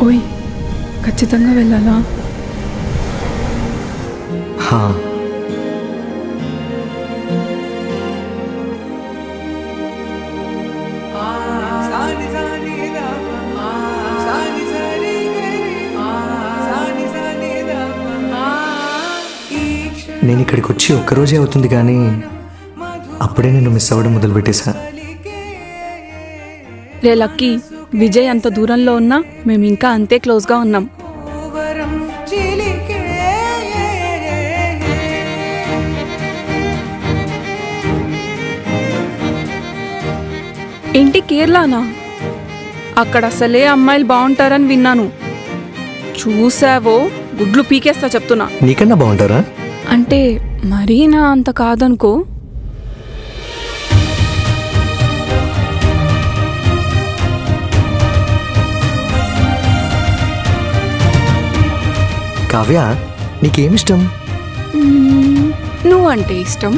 ఓయ్ ఖచ్చితంగా వెళ్ళాలా హా నేను ఇక్కడికి వచ్చి ఒక్కరోజే అవుతుంది కానీ అప్పుడే నేను మిస్ అవ్వడం మొదలుపెట్టేశా రే లక్కీ విజయ్ అంత దూరంలో ఉన్నా మేము ఇంకా అంతే క్లోజ్గా ఉన్నాం ఏంటి కేరళనా అక్కడ అసలే అమ్మాయిలు బాగుంటారని విన్నాను చూసావో గుడ్లు పీకేస్తా చెప్తున్నా నీకన్నా బాగుంటారా అంటే మరీ నా అంత కాదనుకో కావ్య నీకేమిష్టం మ్మ్, నువ్వంటే ఇష్టం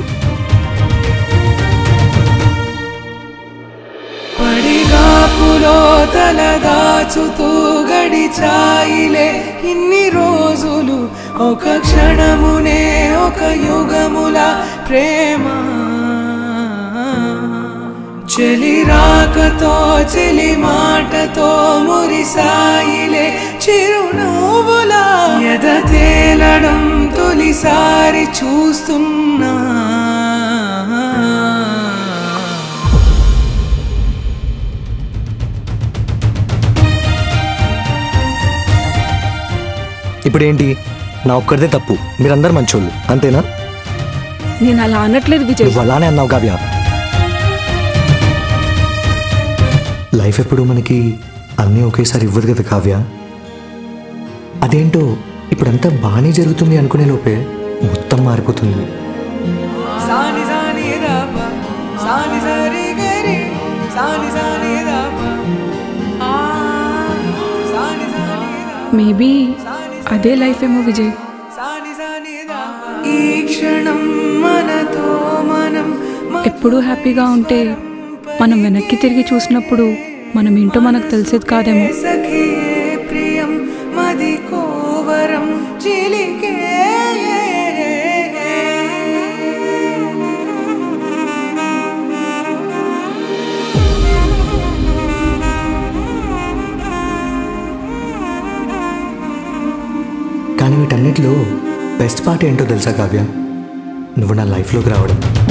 పడిగాపులో తలదాచుతూ గడిచాయిలే ఇన్ని రోజులు ఒక క్షణమునే ఒక యుగముల ప్రేమ చెలి రాకతో చెలి మాటతో మురిసాయిలే చిరునవ్వులా ఎద తేలడం తొలిసారి చూస్తున్నా ఇప్పుడేంటి నా ఒక్కడిదే తప్పు మీరందరు మంచోళ్ళు అంతేనా నేను అలా అనట్లేదు విజయ్ నువ్వు అలానే అన్నావు కావ్య లైఫ్ ఎప్పుడు మనకి అన్నీ ఒకేసారి ఇవ్వదు కదా కావ్య అదేంటో ఇప్పుడంతా బాగానే జరుగుతుంది అనుకునే లోపే మొత్తం మారిపోతుంది సాని సాని దాప సాని సరి గరి సాని సాని దాప ఆ సాని సాని దాప మేబీ అదే లైఫ్ ఏమో విజయ్ సాని సాని దాప ఈ క్షణం మనతో మనం ఎప్పుడూ హ్యాపీగా ఉంటే మనం వెనక్కి తిరిగి చూసినప్పుడు మనం ఏంటో మనకు తెలిసేది కాదేమో సఖియే ప్రియం మది కోవరం చిలికే కానీ వీటన్నిటిలో బెస్ట్ పార్ట్ ఏంటో తెలుసా కావ్య నువ్వు నా లైఫ్లోకి రావడం